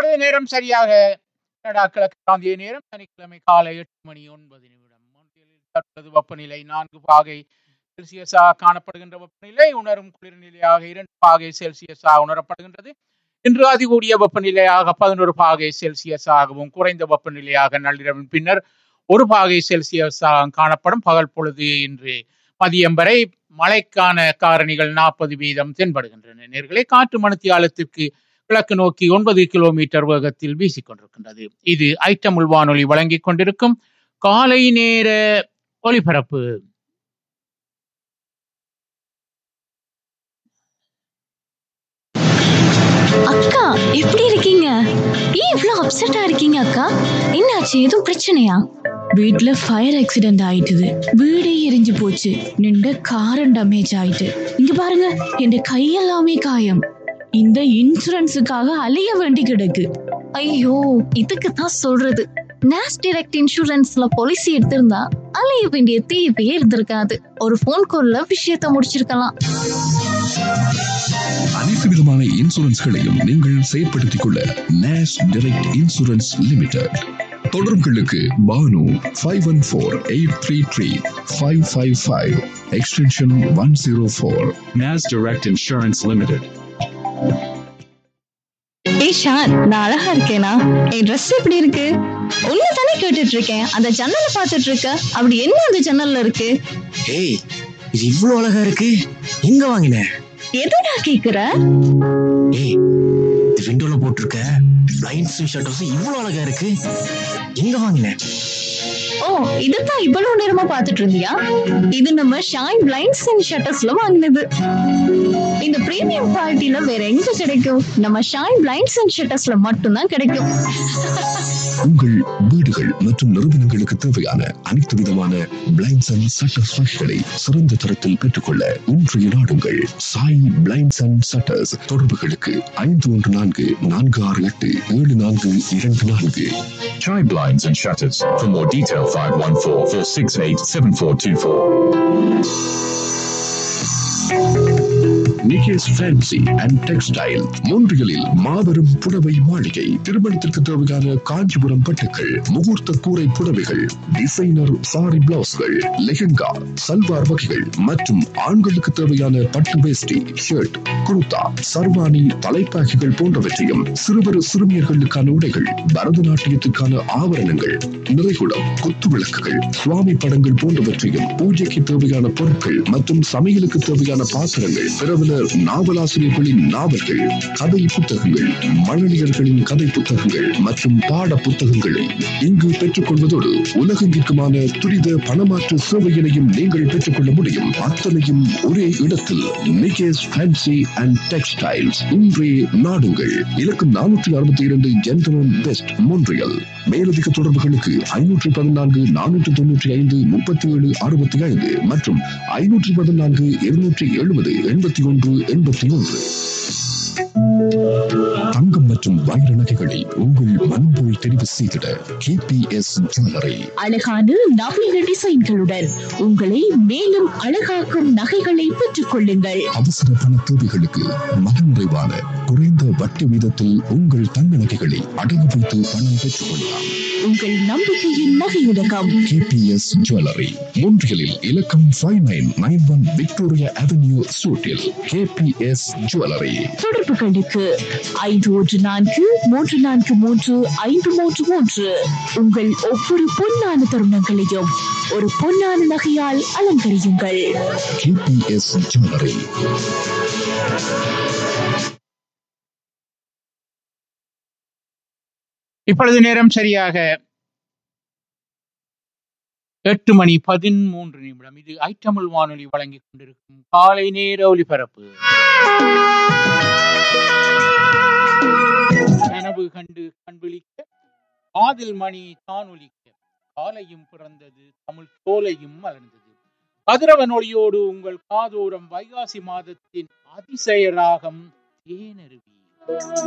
இப்பொழுது நேரம் சரியாக கனடா கிழக்கு பிராந்திய நேரம் சனிக்கிழமை காலை எட்டு மணி ஒன்பது நிமிடம் மொன்றியலில் தற்போது வெப்பநிலை நான்கு பாகை செல்சியஸாக காணப்படுகின்ற வெப்பநிலை உணரும் குளிர்நிலையாக இரண்டு பாகை செல்சியஸாக உணரப்படுகின்றது இன்று அதிகூடிய வெப்பநிலையாக பதினோரு பாகை செல்சியஸாகவும் குறைந்த வெப்பநிலையாக நள்ளிரவின் பின்னர் ஒரு பாகை செல்சியஸாக காணப்படும் பகல் பொழுது இன்று மதியம் வரை மழைக்கான காரணிகள் நாற்பது வீதம் தென்படுகின்றன நேர்களை காற்று மணித்தியாலத்திற்கு கிழக்கு நோக்கி ஒன்பது கிலோமீட்டர் வேகத்தில் வீசிக்கொண்டிருக்கின்றது இது ஐட்டமுள் வானொலி வழங்கிக் கொண்டிருக்கும் காலை நேர ஒலிபரப்பு அக்கா எப்படி இருக்கீங்க ஏன் இவ்ளோ அப்செட்டா இருக்கீங்க அக்கா என்னாச்சு எதுவும் பிரச்சனையா வீட்ல ஃபயர் ஆக்சிடென்ட் ஆயிட்டுது வீடே எரிஞ்சு போச்சு நின்ற காரம் டேமேஜ் ஆயிட்டு இங்க பாருங்க என் கையெல்லாமே காயம் இந்த இன்சூரன்ஸுக்காக அலைய வேண்டி கிடக்கு ஐயோ இதுக்கு தான் சொல்றது நேஸ் டைரக்ட் இன்சூரன்ஸ்ல பாலிசி எடுத்திருந்தா அலைய வேண்டிய தேவையே இருந்திருக்காது ஒரு ஃபோன் கால்ல விஷயத்த முடிச்சிருக்கலாம் அனைத்து விதமான இன்சூரன்ஸ்களையும் நீங்கள் செயற்படுத்திக் கொள்ள நேஷ் டைரக்ட் இன்சூரன்ஸ் லிமிடெட் தொடர்புகளுக்கு பானு five one four eight three three five five five extension one zero four NAS Direct Insurance Limited. ஏய் ஷான் நான் அழகா இருக்கேனா என் ட்ரெஸ் எப்படி இருக்கு உன்னை தானே கேட்டுட்டு இருக்கேன் அந்த ஜன்னலை பார்த்துட்டு இருக்க அப்படி என்ன அந்த ஜன்னல்ல இருக்கு ஏய் இது இவ்ளோ அழகா இருக்கு எங்க வாங்கின எதுடா கேக்குற ஏய் இது விண்டோல போட்டிருக்க பிளைண்ட்ஸ் ஷட்டர்ஸ் இவ்ளோ அழகா இருக்கு எங்க வாங்கின ஓ இதுதான் இவ்வளவு நேரமா பார்த்துட்டு இருந்தியா இது நம்ம ஷைன் பிளைண்ட்ஸ் அண்ட் ஷட்டர்ஸ்ல வாங்கினது இந்த பிரீமியம் குவாலிட்டில வேற எங்க கிடைக்கும் நம்ம ஷைன் பிளைண்ட்ஸ் அண்ட் ஷட்டர்ஸ்ல மட்டும்தான் கிடைக்கும் உங்கள் வீடுகள் மற்றும் நிறுவனங்களுக்கு தேவையான அனைத்து விதமான பிளைண்ட்ஸ் அண்ட் சட்டர்ஸ் வகைகளை சிறந்த தரத்தில் பெற்றுக்கொள்ள இன்றைய நாடுங்கள் சாய் பிளைண்ட்ஸ் அண்ட் சட்டர்ஸ் தொடர்புகளுக்கு ஐந்து ஒன்று நான்கு நான்கு ஆறு எட்டு ஏழு நான்கு இரண்டு நான்கு Chai blinds and shutters. For more detail, 514 468 7424. Nikesh fancy and textile மூன்றியலில் மாபெரும் புடவை மாளிகை திருமணத்திற்கு தேவையான காஞ்சிபுரம் பட்டுக்கள் முகூர்த்த கூரை புடவைகள் டிசைனர் சாரி பிளவுஸ்கள் லெஹெங்கா சல்வார் வகைகள் மற்றும் ஆண்களுக்கு தேவையான பட்டு வேஷ்டி ஷர்ட் குர்தா சர்வாணி தலைப்பாகைகள் போன்றவற்றையும் சிறுவர் சிறுமியர்களுக்கான உடைகள் பரதநாட்டியத்துக்கான ஆபரணங்கள் நிறைகுடம் குத்து விளக்குகள் சுவாமி படங்கள் போன்றவற்றையும் பூஜைக்கு தேவையான பொருட்கள் மற்றும் சமையலுக்கு தேவையான பாத்திரங்கள் பிரபல நாவலாசிரியர்களின் நாவல்கள் கதை புத்தகங்கள் மழலியர்களின் கதை புத்தகங்கள் மற்றும் பாட புத்தகங்களை இங்கு பெற்றுக்கொள்வதோடு உலகெங்கிற்குமான துரித பணமாற்று சேவையினையும் நீங்கள் பெற்றுக்கொள்ள முடியும் அத்தனையும் ஒரே இடத்தில் நிகேஸ் ஃபேன்சி அண்ட் டெக்ஸ்டைல்ஸ் இன்றே நாடுங்கள் இலக்கம் நானூற்றி அறுபத்தி இரண்டு ஜென்டலன் வெஸ்ட் மோன்றியல் மேலதிக தொடர்புகளுக்கு ஐநூற்றி பதினான்கு நானூற்றி தொண்ணூற்றி ஐந்து முப்பத்தி ஏழு அறுபத்தி ஐந்து மற்றும் ஐநூற்றி பதினான்கு இருநூற்றி எழுபது எண்பத்தி ஒன்று எண்பத்தி ஒன்று தங்கம் மற்றும் வைர நகைகளை உங்கள் மனம்போல் தெரிவு செய்திட கேபிஎஸ் ஜுவல்லரி அழகான நவீன டிசைன்களுடன் உங்களை மேலும் அழகாக்கும் நகைகளை பெற்றுக் கொள்ளுங்கள் அவசர பண தேவைகளுக்கு மனநிறைவான குறைந்த வட்டி வீதத்தில் உங்கள் தங்க நகைகளை அடகு வைத்து பணம் பெற்றுக் கொள்ளலாம் உங்கள் நம்பிக்கையின் நகையுலகம் கேபிஎஸ் ஜுவல்லரி மூன்றியலில் இலக்கம் five nine nine one Victoria avenue சூட்டில் கேபிஎஸ் ஜுவல்லரி தொடர்புகளுக்கு ஐந்து ஒன்று நான்கு மூன்று நான்கு மூன்று ஐந்து மூன்று மூன்று உங்கள் ஒவ்வொரு பொன்னான தருணங்களையும் ஒரு பொன்னான நகையால் அலங்கரியுங்கள் கேபிஎஸ் ஜுவல்லரி இப்பொழுது நேரம் சரியாக எட்டு மணி பதிமூன்று நிமிடம் இது ஐட்டமிழ் வானொலி வழங்கிக் கொண்டிருக்கும் காலை நேர ஒலிபரப்பு கனவு கண்டு கண்விழிக்க காதில் மணி தான் ஒலிக்க காலையும் பிறந்தது தமிழ் சோலையும் மலர்ந்தது கதிரவன் ஒளியோடு உங்கள் காதோரம் வைகாசி மாதத்தின் அதிசய ராகம் தேனருவி